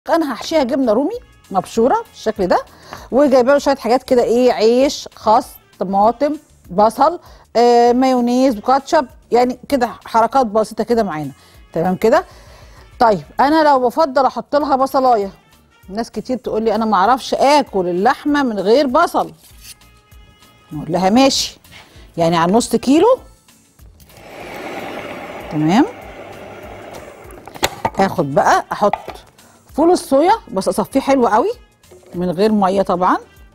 انا هحشيها جبنه رومي مبشوره بالشكل ده وجايبه له شويه حاجات كده ايه عيش خس طماطم بصل آه مايونيز وكاتشب يعني كده حركات بسيطه كده معانا تمام كده طيب انا لو بفضل احط لها بصلايه ناس كتير تقول لي انا ما اعرفش اكل اللحمه من غير بصل نقول لها ماشي يعني على نص كيلو تمام هاخد بقى احط فول الصويا بس اصفيه حلو قوي من غير ميه طبعا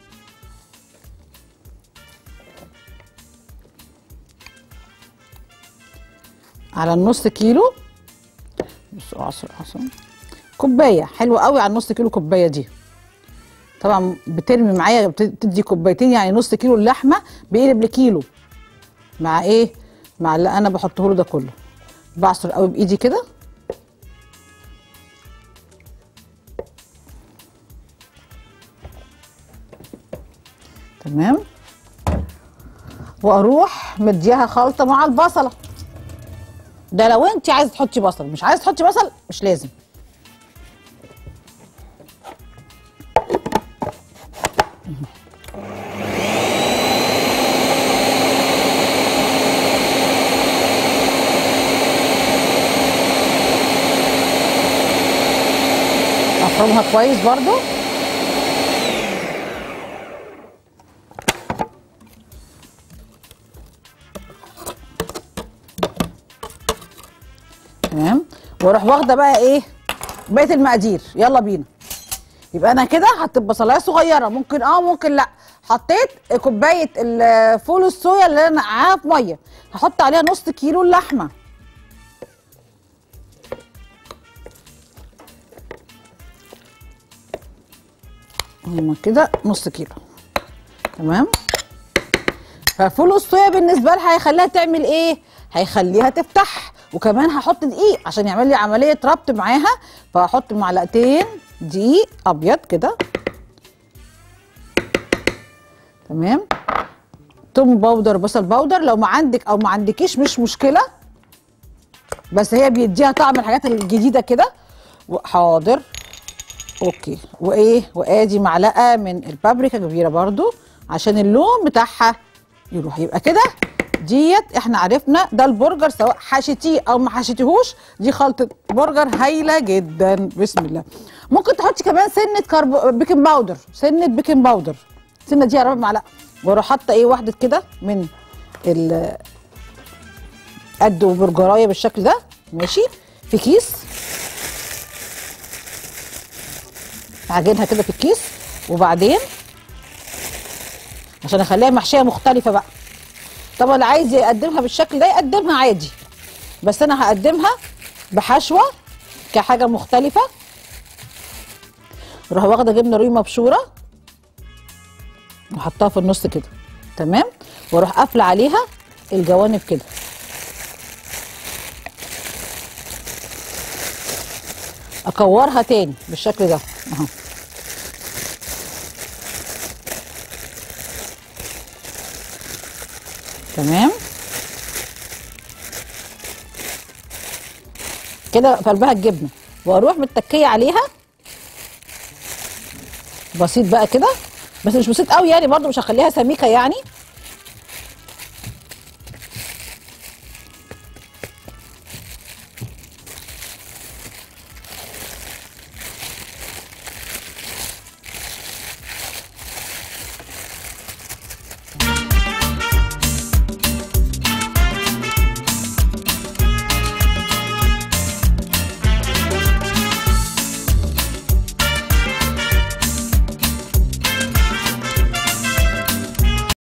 على النص كيلو بصوا عصر عصر كوبايه حلوه قوي على النص كيلو كوبايه دي طبعا بترمي معايا بتدي كوبايتين يعني نص كيلو اللحمه بيقلب لكيلو مع ايه مع اللي انا بحطه له ده كله بعصر قوي بايدي كده تمام واروح مديها خلطه مع البصله ده لو انت عايزه تحطي بصل مش عايزه تحطي بصل مش لازم افرمها كويس برضو تمام واروح واخده بقى ايه بقيه المقادير يلا بينا يبقى انا كده حطيت بصلايه صغيره ممكن اه ممكن لا حطيت كوبايه الفول الصويا اللي انا نقعاها في ميه هحط عليها نص كيلو اللحمه هما كده نص كيلو تمام ففول الصويا بالنسبه لها هيخليها تعمل ايه هيخليها تفتح وكمان هحط دقيق عشان يعمل لي عمليه ربط معاها فهحط معلقتين دقيق ابيض كده تمام توم باودر بصل باودر لو ما عندك او ما عندكيش مش مشكله بس هي بيديها طعم الحاجات الجديده كده حاضر اوكي وايه وادي معلقه من البابريكا كبيره برضو عشان اللون بتاعها يروح يبقى كده ديت احنا عرفنا ده البرجر سواء حشيتيه او ما حشيتيهوش دي خلطه برجر هايله جدا بسم الله ممكن تحطي كمان سنه كاربو بيكنج باودر سنه بيكنج باودر السنه دي يا رب معلقه واروح حاطه ايه واحده كده من ال قد برجرايه بالشكل ده ماشي في كيس عجنها كده في الكيس وبعدين عشان اخليها محشيه مختلفه بقى طبعا اللي عايز يقدمها بالشكل ده يقدمها عادي بس انا هقدمها بحشوه كحاجه مختلفه اروح واخده جبنه رومي مبشوره واحطها في النص كده تمام واروح قافله عليها الجوانب كده اكورها تاني بالشكل ده اهو تمام كده في قلبها الجبنه واروح متكيه عليها بسيط بقى كده بس مش بسيط قوي يعني برضو مش هخليها سميكه يعني